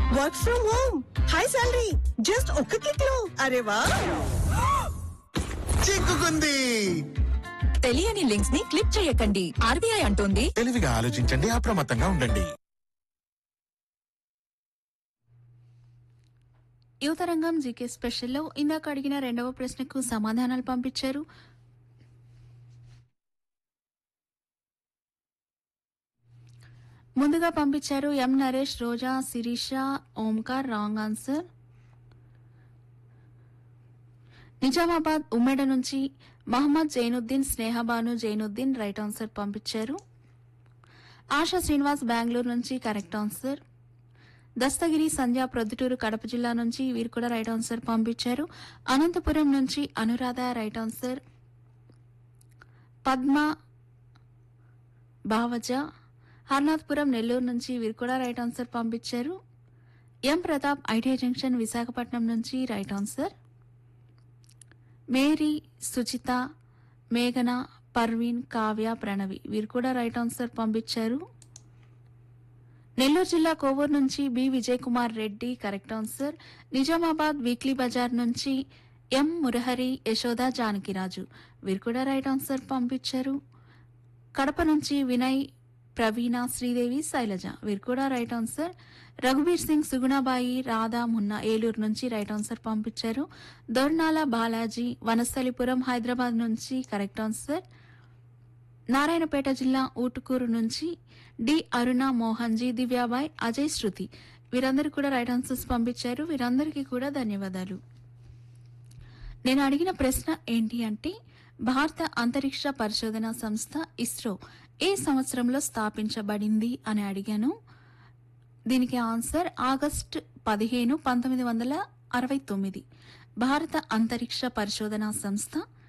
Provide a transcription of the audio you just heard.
work from home high salary just ఒక్క click లో అరే వా చిక్కుకుంది తెలియని లింక్స్ ని క్లిక్ చేయకండి ఆర్బీఐ అంటోంది తెలివిగా ఆలోచించండి అప్రమత్తంగా ఉండండి యువతరంగం జీకే స్పెషల్లో ఇందాక అడిగిన రెండవ ప్రశ్నకు సమాధానాలు పంపించారు ముందుగా పంపించారు M Naresh Roja Sirisha Omkar wrong answer Nizamabad Ummeda నుంచి మహమ్మద్ జైనుద్దీన్ స్నేహబాను జైనుద్దీన్ రైట్ ఆన్సర్ పంపించారు ఆశా శ్రీనివాస్ బెంగళూరు నుంచి కరెక్ట్ ఆన్సర్ దస్తగిరి సంధ్య ప్రొద్దుటూరు కడప జిల్లా నుంచి వీరు కూడా రైట్ ఆన్సర్ పంపించారు అనంతపురం నుంచి అనురాధ రైట్ ఆన్సర్ పద్మ భావజ హర్నాథ్పురం నెల్లూరు నుంచి వీరు కూడా రైట్ ఆన్సర్ పంపించారు M Pratap IT junction Visakhapatnam నుంచి రైట్ ఆన్సర్ మేరీ సుచిత మేఘన పర్వీన్ కావ్య ప్రణవి వీరు కూడా రైట్ ఆన్సర్ పంపించారు నెల్లూరు జిల్లా కోవూరు నుంచి B Vijay Kumar Reddy correct answer Nizamabad weekly బజార్ నుంచి ఎం మురహరి యశోద జానకిరాజు వీరు కూడా రైట్ ఆన్సర్ పంపించారు కడప నుంచి వినయ్ ప్రవీణ శ్రీదేవి శైలజ వీరు కూడా రైట్ ఆన్సర్ రఘుబీర్ సింగ్ సుగుణాబాయి రాధా మున్నా ఏలూరు నుంచి రైట్ ఆన్సర్ పంపించారు దొర్నాల బాలాజీ వనస్థలిపురం హైదరాబాద్ నుంచి కరెక్ట్ ఆన్సర్ నారాయణపేట జిల్లా ఊటుకూరు నుంచి డి అరుణ మోహన్ జీ దివ్యాబాయ్ అజయ్ శృతి వీరందరూ కూడా రైట్ ఆన్సర్స్ పంపించారు వీరందరికీ కూడా ధన్యవాదాలు నేను అడిగిన ప్రశ్న ఏంటి అంటే భారత అంతరిక్ష పరిశోధన సంస్థ ఇస్రో ఏ సంవత్సరంలో స్థాపించబడింది అని అడిగాను దీనికి ఆన్సర్ ఆగస్ట్ పదిహేను పంతొమ్మిది వందల అరవై తొమ్మిది భారత అంతరిక్ష పరిశోధన సంస్థ